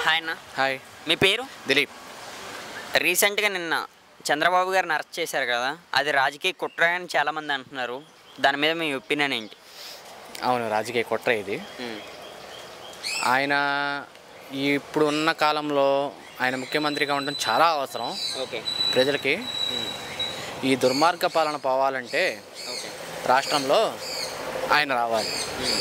Hi అన్న hi మీ పేరు దిలీప్ రీసెంట్గా నిన్న చంద్రబాబు గారిని అరెస్ట్ చేశారు కదా అది రాజకీయ కుట్ర అని చాలామంది అంటున్నారు దాని మీద మీ ఒపీనియన్ ఏంటి అవును రాజకీయ కుట్ర ఇది ఆయన ఈ ఇప్పుడు ఉన్న కాలంలో ఆయన ముఖ్యమంత్రిగా ఉండడం చాలా అవసరం ఓకే ప్రజలకి ఈ దుర్మార్గ పాలన పోవాలంటే ఓకే రాష్ట్రంలో ఆయన రావాలి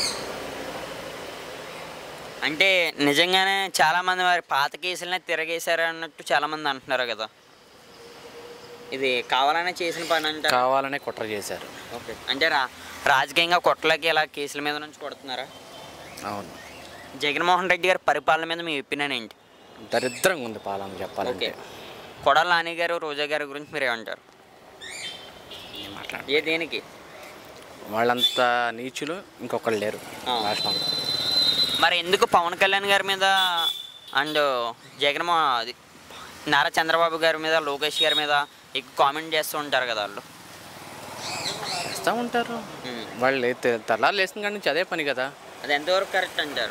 అంటే నిజంగానే చాలామంది వారి పాత కేసులనే తిరగేశారు అన్నట్టు చాలామంది అంటున్నారు కదా ఇది కావాలనే చేసిన పని అంటారు కావాలనే కుట్ర చేశారు ఓకే అంటే రా రాజకీయంగా కొట్లకి ఇలా కేసుల మీద నుంచి కొడుతున్నారా అవును జగన్మోహన్ రెడ్డి గారి పరిపాలన మీద మీ ఒపీనియన్ ఏంటి దరిద్రంగా ఉంది పాలన చెప్పాలంటే ఓకే కొడాల నాని గారు రోజా గారి గురించి మీరు ఏమంటారు ఏం మాట్లాడ ఏ దేనికి వాళ్ళంత నీచులు ఇంకొకళ్ళు లేరు ఆ. రాష్ట్రంలో మరి ఎందుకు పవన్ కళ్యాణ్ గారి మీద అండ్ జగన్మో అది నారా చంద్రబాబు గారి మీద లోకేష్ గారి మీద ఎక్కువ కామెంట్ చేస్తూ ఉంటారు కదా వాళ్ళు చేస్తూ ఉంటారు ఉమ్. వాళ్ళు తె- తెల్లారు లేచిన కాడి నుంచి అదే పని కదా అది ఎంతవరకు కరెక్ట్ అంటారు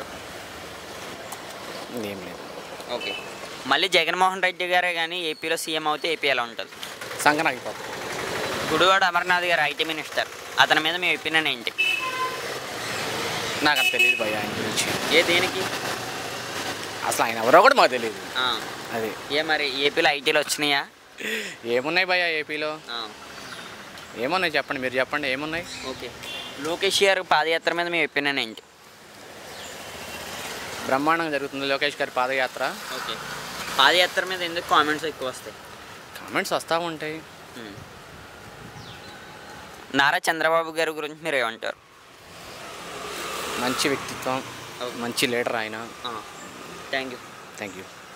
ఏం లేదు ఓకే మళ్ళీ జగన్మోహన్ రెడ్డి గారే కానీ ఏపీలో సీఎం అవుతే ఏపీ ఎలా ఉంటుంది సంగనాగిపోతుంది గుడివాడ అమర్నాథ్ గారు ఐటీ మినిస్టర్ అతని మీద మీ ఒపీనియన్ ఏంటి నాకు అంత తెలియదు భయ్య ఆయన గురించి ఏ దేనికి అసలు ఆయన ఎవరో కూడా మాకు తెలియదు ఆ. అది ఏ మరి ఏపీలో ఐటీలు వచ్చినాయా ఏమున్నాయి భయ్య ఏపీలో ఆ. ఏమున్నాయి చెప్పండి మీరు చెప్పండి ఏమున్నాయి ఓకే లోకేష్ గారు పాదయాత్ర మీద మీ ఒపీనియన్ ఏంటి బ్రహ్మాండంగా జరుగుతుంది లోకేష్ గారి పాదయాత్ర ఓకే పాదయాత్ర మీద ఎందుకు కామెంట్స్ ఎక్కువ వస్తాయి కామెంట్స్ వస్తూ ఉంటాయి ఉమ్. నారా చంద్రబాబు గారి గురించి మీరు ఏమంటారు మంచి వ్యక్తిత్వం ఓకే. మంచి లీడర్ ఆయన థ్యాంక్ యూ థ్యాంక్ యూ